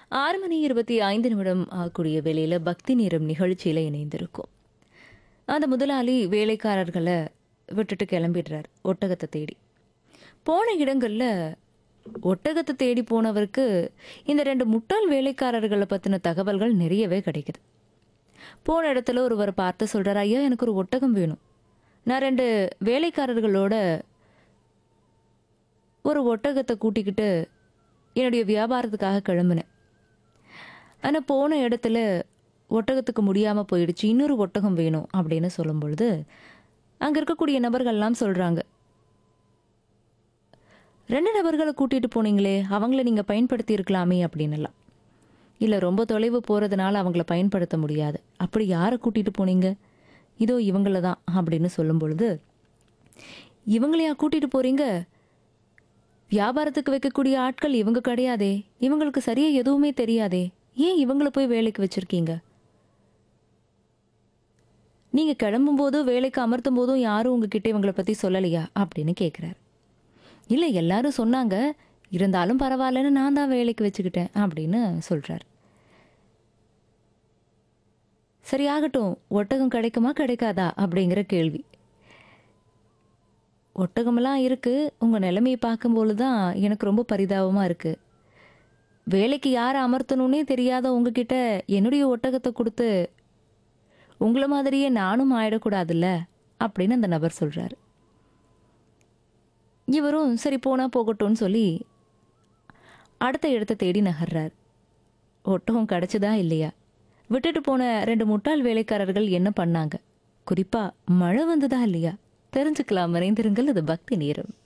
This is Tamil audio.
ஆறு மணி இருபத்தி ஐந்து நிமிடம் ஆகக்கூடிய வேளையில பக்தி நேரம் நிகழ்ச்சியில இணைந்திருக்கும் அந்த முதலாளி வேலைக்காரர்களை விட்டுட்டு கிளம்பிடுறார் ஒட்டகத்தை தேடி போன இடங்கள்ல ஒட்டகத்தை தேடி போனவருக்கு இந்த ரெண்டு முட்டாள் வேலைக்காரர்களை பத்தின தகவல்கள் நிறையவே கிடைக்குது போன இடத்துல ஒருவர் பார்த்து சொல்றாரு ஐயா எனக்கு ஒரு ஒட்டகம் வேணும் நான் ரெண்டு வேலைக்காரர்களோட ஒரு ஒட்டகத்தை கூட்டிக்கிட்டு என்னுடைய வியாபாரத்துக்காக கிளம்புனேன் ஆனால் போன இடத்துல ஒட்டகத்துக்கு முடியாமல் போயிடுச்சு இன்னொரு ஒட்டகம் வேணும் அப்படின்னு சொல்லும் பொழுது அங்கே இருக்கக்கூடிய நபர்கள்லாம் சொல்கிறாங்க ரெண்டு நபர்களை கூட்டிகிட்டு போனீங்களே அவங்கள நீங்கள் பயன்படுத்தி இருக்கலாமே அப்படின்னுலாம் இல்லை ரொம்ப தொலைவு போகிறதுனால அவங்கள பயன்படுத்த முடியாது அப்படி யாரை கூட்டிகிட்டு போனீங்க இதோ இவங்கள தான் அப்படின்னு சொல்லும் பொழுது இவங்களையா கூட்டிகிட்டு போகிறீங்க வியாபாரத்துக்கு வைக்கக்கூடிய ஆட்கள் இவங்க கிடையாதே இவங்களுக்கு சரியா எதுவுமே தெரியாதே ஏன் இவங்களை போய் வேலைக்கு வச்சிருக்கீங்க நீங்க கிளம்பும் போதும் வேலைக்கு அமர்த்தும் போதும் யாரும் உங்ககிட்ட இவங்களை பத்தி சொல்லலையா அப்படின்னு கேக்குறாரு இல்ல எல்லாரும் சொன்னாங்க இருந்தாலும் பரவாயில்லன்னு நான் தான் வேலைக்கு வச்சுக்கிட்டேன் அப்படின்னு சொல்றாரு சரி ஆகட்டும் ஒட்டகம் கிடைக்குமா கிடைக்காதா அப்படிங்கிற கேள்வி ஒட்டகமெல்லாம் இருக்கு உங்க நிலைமையை பார்க்கும்போது தான் எனக்கு ரொம்ப பரிதாபமா இருக்கு வேலைக்கு யாரை அமர்த்தணும்னே தெரியாத உங்ககிட்ட என்னுடைய ஒட்டகத்தை கொடுத்து உங்களை மாதிரியே நானும் ஆயிடக்கூடாதுல்ல அப்படின்னு அந்த நபர் சொல்றாரு இவரும் சரி போனா போகட்டும்னு சொல்லி அடுத்த இடத்த தேடி நகர்றார் ஒட்டகம் கிடைச்சதா இல்லையா விட்டுட்டு போன ரெண்டு முட்டாள் வேலைக்காரர்கள் என்ன பண்ணாங்க குறிப்பா மழை வந்ததா இல்லையா தெரிஞ்சுக்கலாம் மறைந்திருங்கள் அது பக்தி நேரம்